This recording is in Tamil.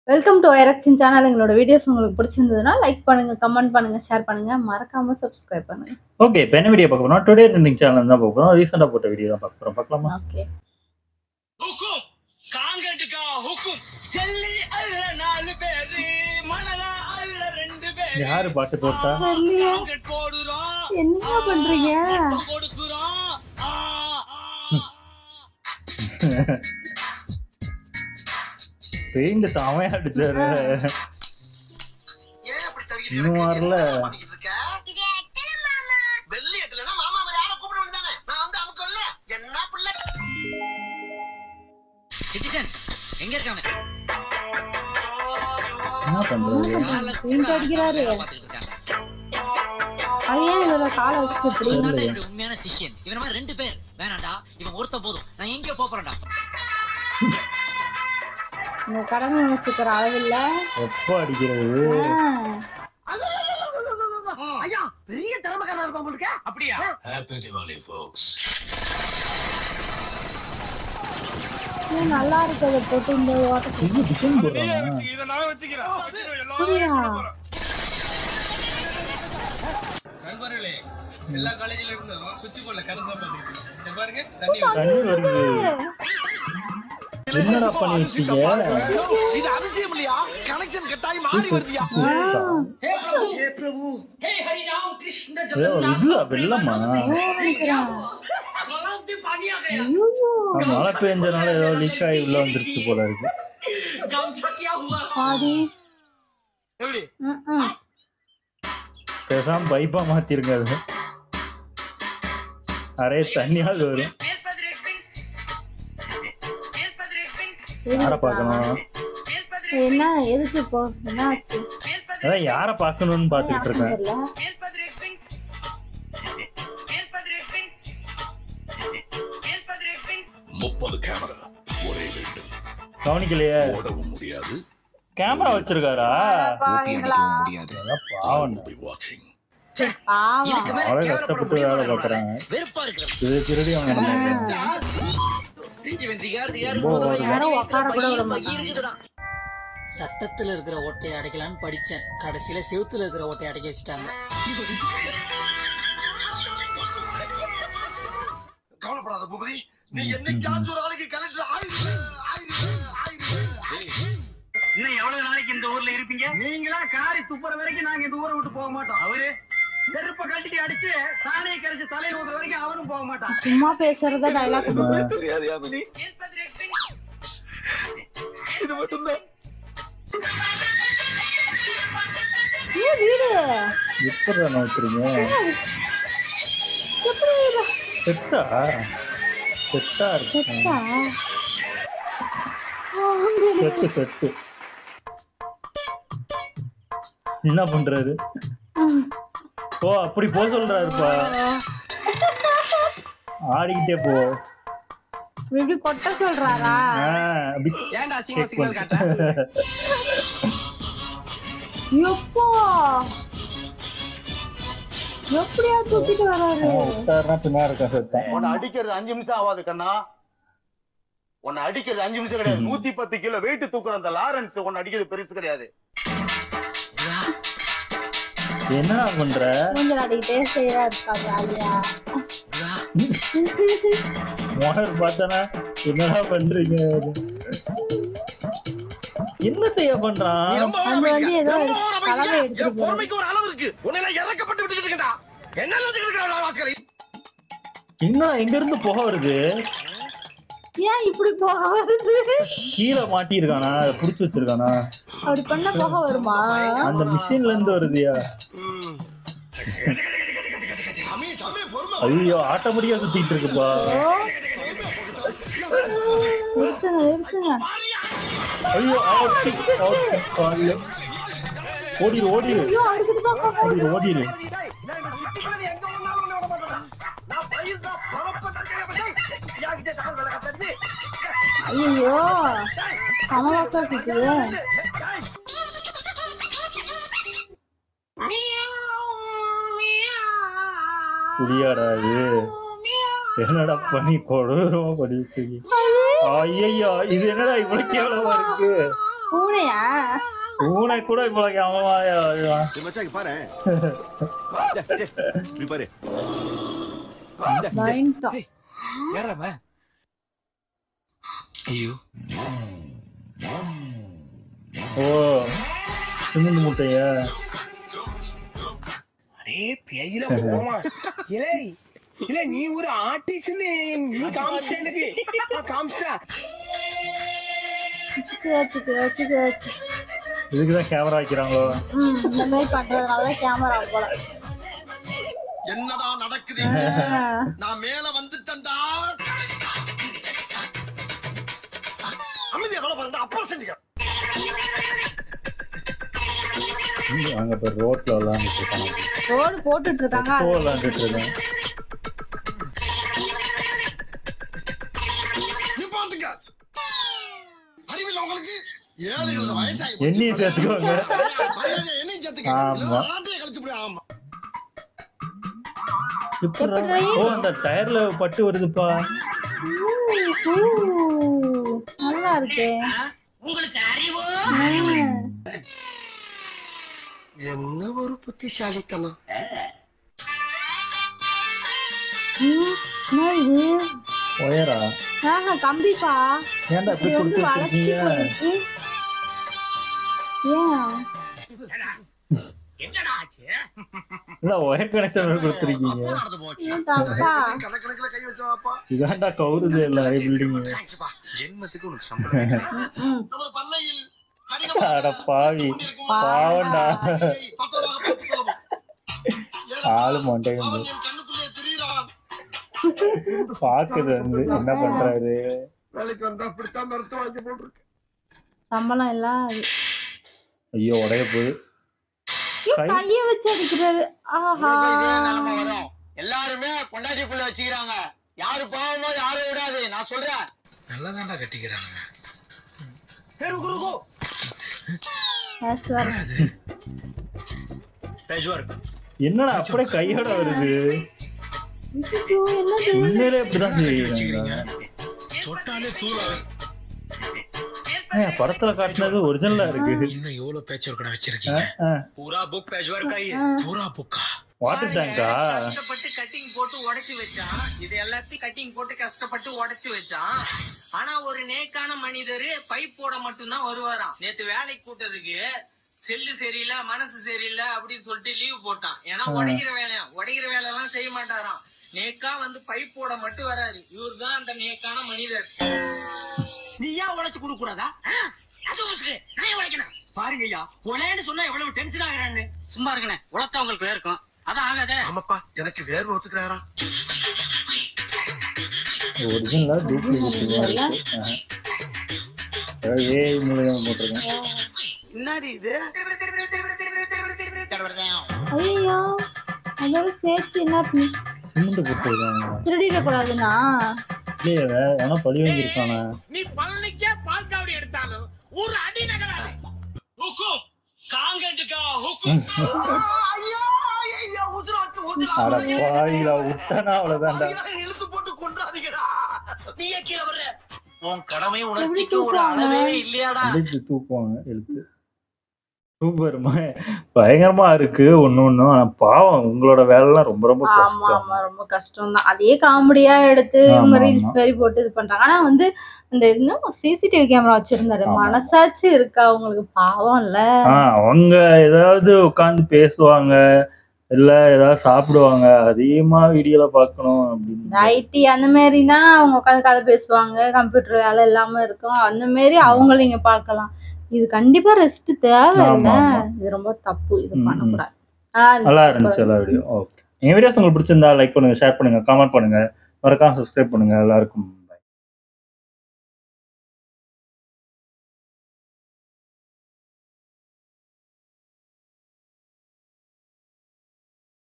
வெல்கம் டு ஐரக்ஷன் சேனல் எங்களோட வீடியோஸ் உங்களுக்கு பிடிச்சிருந்ததுன்னா லைக் பண்ணுங்க கமெண்ட் பண்ணுங்க ஷேர் பண்ணுங்க மறக்காம சப்ஸ்கிரைப் பண்ணுங்க ஓகே இப்போ என்ன வீடியோ பார்க்க போறோம் டுடே ட்ரெண்டிங் சேனல் தான் பார்க்க போறோம் ரீசெண்டாக போட்ட வீடியோ தான் பார்க்க போறோம் பார்க்கலாமா ஓகே हुकुम कांगट का हुकुम जल्दी अल्लाह नाल பேரு மணலா அல்ல ரெண்டு பேரு யாரு பாட்டு போட்டா தெரியலையே. காங்கட் போடுறோம் என்ன பண்றீங்க முத்தம் கொடுக்குறோம் ஆ, ஆ, ஆ. பெயிண்ட் செமையா அடிச்சாரு ஏன் அப்படி தவிக்கிட்டு இன்னும் இருக்க? வரல. என்ன பண்ணிக்கிட்டு இருக்க? வெள்ளி எட்டலைன்னா மாமா வேற யாரை கூப்பிட வேண்டியதானே? நான் வந்து அமுக்கல்ல. என்ன பிள்ளை? சிட்டிசன் எங்க இருக்காங்க என்ன பண்றது காலை பெயிண்ட் அடிக்கிறாரு வேலை பார்த்துக்கிட்டு இருக்காங்க அது ஏன் இதுல காலை வச்சுட்டு இப்படி இவன் தான்டா என்னுடைய உண்மையான சிஷ்யன் இவன மாதிரி ரெண்டு பேர் வேணாம்டா இவன் ஒருத்த போதும் நான் எங்கேயோ போப் போறேன்டா உங்க கடமை வச்சுக்கிற அளவில்ல எப்போ அடிக்கிறது ஐயா, பெரிய திறமைக்காரனா இருப்பான் போல இருக்கே. அப்படியா நல்லா இருக்கு அதை போட்டு இந்த ஓட்டத்தை இது டிசைன் போடுறாங்க புரியா நண்பர்களே எல்லா காலேஜ்ல இருந்தும் சுவிட்ச் போர்ட்ல கருந்தா பாத்துக்கிட்டு சரி பாருங்க தண்ணி தண்ணி வருது என்னடா பண்ணி வச்சீங்க இது அதிசயம் இல்லையா? connection கட்டாயி மாறி வருதுயா. हे हरि राम कृष्ण ஏ, ஒரு இதுவா வெள்ளமா गलाव पानी आ गया ஐயோ மழை பெஞ்சனால ஏதோ லீக் ஆகி உள்ள வந்துருச்சு போல இருக்கு गमछा क्या हुआ பாடி எப்படி? ம்ம். பேசாம பைப்பா மாத்திருங்க அது நிறைய தண்ணியாவது வரும் யாரை பார்க்கணும் என்ன எதுக்கு இப்போ என்ன ஆச்சு அதான் யாரை பார்க்கணும்னு பார்த்துக்கிட்டு இருக்கேன் தெரியல முப்பது கேமரா ஒரே வேண்டும் கவனிக்கலையே ஓடவும் முடியாது கேமரா வச்சிருக்காரா பாவீங்களா? அதெல்லாம் பாவம் be watching பாவம். இதுக்கு மேல அவளே கேவலப்பட கஷ்டப்பட்டு முடியுமா வேலை நம்மளால? பார்க்கறாங்க. வெறுப்பா இருக்கு இது திருடி அவங்க நம்ம இவன் திகார் திகார் ரொம்ப போதும், யாரும் யாரையும் உட்கார கூட விட பையன் மாட்டாங்க. இருக்குதுடா. சட்டத்துல இருக்கிற ஓட்டையை அடைக்கலான்னு படிச்சேன் கடைசியில செவுத்துல இருக்கிற ஓட்டையை அடைக்க வச்சுட்டாங்க கவலைப்படாத பூபதி நீ என்னைக்காச்சும் ஒரு நாளைக்கு கலெக்டர் ஆயிரு ஆயிரு ஆயிரு இன்னும் எவ்வளவு நாளைக்கு இந்த ஊர்ல இருப்பீங்க நீங்களா காரி துப்புற வரைக்கும் நாங்க இந்த ஊரை விட்டு போக மாட்டோம் அவரு செருப்ப கட்டிட்டு அடிச்சு சாணியை கரைச்சு தலையில ஊத்துற வரைக்கும் அவரும் போக மாட்டான் சும்மா பேசுறத டைலாக் இது மட்டும்தான் வீடு எப்படி நோக்குறீங்க எப்படி வீடு செட்டா செட்டா இருக்கு செத்தா? செட்டு செட்டு என்ன பண்றாரு ம். ஓ அப்படி போ சொல்றாருப்பா ஆடிக்கிட்டே போ இப்படி கொட்ட சொல்றாரா ஆ, அப்படி ஏன்டா check பண்ணு. எப்போ எப்படியா தூக்கிட்டு வராரு ஆ, உட்காருனா பின்னாடி இருக்கா செத்தேன் உன்னை அடிக்கிறது அஞ்சு நிமிஷம் ஆகாது கண்ணா உன்னை அடிக்கிறது அஞ்சு நிமிஷம் கிடையாது நூத்தி பத்து கிலோ வெயிட் தூக்குற அந்த லாரன்ஸ் உன்னை அடிக்கிறது பெருசு கிடையாது என்னடா பண்ற மூஞ்சல் அடிக்கிட்டே செய்யறாரு ஜாலியா மோகர் பார்த்தானா என்னடா பண்றீங்க என்னத்தையா பண்றான் அது வந்து ஏதோ கலவை எடுத்துட்டு போறாரு பொறுமைக்கு ஒரு அளவு இருக்கு உன்னை இறக்கப்பட்டு விட்டுக்கிட்டு இருக்கா என்ன நினைச்சுக்கிட்டு வாசகரை என்னடா எங்க இருந்து புகை வருது ஏன் இப்படி போக வருது கீழே மாட்டியிருக்கானா அதை புடிச்சு வச்சிருக்கானா அப்படி பண்ண போக வருமா அந்த மிஷின்ல இருந்து வருதுயா சாமி சாமி பொறுமை ஐயோ ஆட்டோமேட்டிக்கா சுத்திட்டு இருக்குப்பா நிறுத்துங்க நிறுத்துங்க ஐயோ ஆட்டி, ஆட்டி, கால்ல. ஓடிரு ஓடிரு ஐயோ அடிக்கிட்டு தான் போக ஓடிரு ஓடிரு ஐயோ சமவாசா கேக்குது குடியாடா இது என்னடா பண்ணி கொடூரமா பண்ணி வச்சிருக்கீங்க ஐயோ இது என்னடா இவ்வளவு கேவலமா இருக்கு பூனையா பூனை கூட இப்போ கேமரா மச்சாங்க பாரு இப்படி பாரு பயன்ட்டோம் ஐயோ ஓ சிமெண்ட் முட்டையா அரே பேயில போமா இலே இல்ல நீ ஒரு ஆர்டிஸ்ட்னு நீ காமிச்சிட்ட எனக்கு நான் காமிச்சிட்டா வச்சுக்க வச்சுக்க வச்சுக்க வச்சு இதுக்கு தான் கேமரா வைக்கிறாங்களோ ம் இந்த மாதிரி பண்றதுனால தான் கேமரா போல என்னடா நடக்குது ஆ. நான் மேல வந்துட்டேன்டா அமைதியா வேலை பாருங்க அப்புறம் செஞ்சுக்க அங்க இப்போ ரோட்ல விளாண்டுட்டு இருக்காங்க ரோடு போட்டுட்டு இருக்காங்க ஷோ விளாண்டுட்டு இருக்கேன் நீ பாத்துக்க அறிவில்ல உங்களுக்கு ஏழைகளோட வயசாகி எண்ணியை சேர்த்துக்கோங்க என்னையும் சேர்த்துக்க ஆமா. இல்லைன்னா நாட்டையே கழிச்சு போய் ஆமா இப்படி எப்படி? ஓ அந்த டயர்ல பட்டு வருதுப்பா ஊ, ஊ, நல்லா இருக்கே உங்களுக்கு அறிவு ம். என்ன ஒரு புத்திசாலித்தனம் ம், என்ன இது ஒயரா ஆஹா கம்பிப்பா ஏன்டா இப்படி இது வந்து கொடுத்து வளைச்சு வச்சிருக்கீங்க போயிருக்கு ஏன் என்னடா ஆச்சு இல்ல ஒயர் கனெக்ஷன் கொடுத்துருக்கீங்க நடந்து போச்சு ஏன் தப்பா கணக்கணக்கில் கை வச்சவாப்பா இதாண்டா கவுருது இல்ல பில்டிங் தேங்க்ஸ்ப்பா ஜென்மத்துக்கு உனக்கு சம்பளம் ம் நமது பண்ணையில் அட பாவி பாவண்டா பத்திரமாக பார்த்துக் கொள்ளவும் ஆளு மண்டை வந்து அவன் என் கண்ணுக்குள்ளே திரியிறான் பாக்குது வந்து என்ன பண்றாரு வேலைக்கு வந்தா அப்படித்தான் மருத்துவ வாங்கி போட்டிருக்கு சம்பளம் எல்லாம் ஐயோ உடைய போகுது ஐயோ, கை- கைய வச்சு அடிக்கிறாரு ஆஹா இதே நிலைமை வரும் எல்லாருமே பொண்டாட்டிக்குள்ள வச்சுக்கிறாங்க யாரு பாவமோ யாரும் விடாது நான் சொல்றேன் நல்லதாண்டா கட்டிக்கிறாங்க That's right. என்னடா அப்படியே கையோட வருது ஐயோ, என்னது உண்மையிலே இப்படிதான் செய்வீங்க தொட்டாலே தூளாவே ஏன், படத்துல காட்டினது ஒரிஜினலா இருக்கு இன்னும் எவ்வளவு பேச்சு ஒரு கடை வச்சிருக்கீங்க பூரா புக் பேஜ் ஒர்க் ஆகி பூரா புக்கா வாட்டர் டேங்கா கஷ்டப்பட்டு கட்டிங் போட்டு உடைச்சு வச்சான் இது எல்லாத்தையும் கட்டிங் போட்டு கஷ்டப்பட்டு உடைச்சு வச்சான் ஆனா ஒரு நேக்கான மனிதர் பைப் போட மட்டும்தான் வருவாராம் நேத்து வேலைக்கு கூட்டதுக்கு செல்லு சரியில்லை மனசு சரியில்லை அப்படின்னு சொல்லிட்டு லீவ் போட்டான் ஏன்னா உடைக்கிற வேலையா உடைக்கிற வேலை எல்லாம் செய்ய மாட்டாராம் நேக்கா வந்து பைப் போட மட்டும் வராரு இவர் தான் அந்த நேக்கான மனிதர் நீ ஏன் உழைச்சு கொடுக்க கூடாதா பாருங்க ஐயா உழைன்னு சொன்னா எவ்வளவு டென்ஷன் ஆகுறான்னு சும்மா இருக்கனே உழைத்தா உங்களுக்கு வேர்க்கும் அதான் ஆகாதே ஆமாப்பா எனக்கு வேர்வை ஒத்துக்கிறாரா ஒரிஜினலா டூப்ளிகேட் ஏஐ மூலியமா போட்டிருக்கேன் என்னடி இது ஐயோ அதோட சேர்த்து என்ன பண்ணி சிமெண்ட் போட்டிருக்காங்க திருடிடக்கூடாதுண்ணா இல்லையே வேணா பழி வாங்கியிருக்கானே நீ பழனிக்கே பால் காவடி எடுத்தாலும் ஒரு அடி நகராது ஹுக்கும் காங்கட்டுக்கா ஹுக்கும் அட பாவிகளா விட்டானா அவ்வளவுதான்டா இழுத்து போட்டு கொண்டாதீங்கடா நீயே கீழே வர்ற உன் கடமை எப்படி உணர்ச்சிக்கு ஒரு தூக்குவாங்க? அளவே இல்லையாடா எழுத்து தூக்குவாங்க எழுத்து சூப்பர்மா பயங்கரமா இருக்கு ஒண்ணு ஒண்ணும் ஆனா பாவம் உங்களோட வேலைலாம் ரொம்ப ரொம்ப ஆமா கஷ்டம் ஆமா ரொம்ப கஷ்டம் தான் அதே காமெடியா எடுத்து ஆமா, இவங்க ஆமா. ரீல்ஸ் மாதிரி போட்டு இது பண்றாங்க ஆனா வந்து இந்த இன்னும் சிசிடிவி கேமரா வச்சிருந்தாரு ஆமா. மனசாட்சி இருக்கா அவங்களுக்கு பாவம் இல்ல ஆஹ் அவங்க ஏதாவது உட்காந்து பேசுவாங்க இல்ல ஏதாவது சாப்பிடுவாங்க அதிகமா வீடியோல பார்க்கணும் அப்படின்னு ஐடி அந்த மாதிரினா அவங்க உட்காந்து கதை பேசுவாங்க கம்ப்யூட்டர் வேலை இல்லாம இருக்கும் அந்த மாதிரி அவங்கள நீங்க பார்க்கலாம் இது கண்டிப்பா ரெஸ்ட் தேவை ஆமா, இல்ல ஆமா. இது ரொம்ப தப்பு இது ம், ம். பண்ணக்கூடாது ஆனா இது நல்லா இருந்துச்சு எல்லா வீடியோ ஓகே என் வீடியோஸ் உங்களுக்கு பிடிச்சிருந்தா லைக் பண்ணுங்க ஷேர் பண்ணுங்க கமெண்ட் பண்ணுங்க மறக்காம சப்ஸ்கிரைப் பண்ணுங்க எல்லாருக்கும்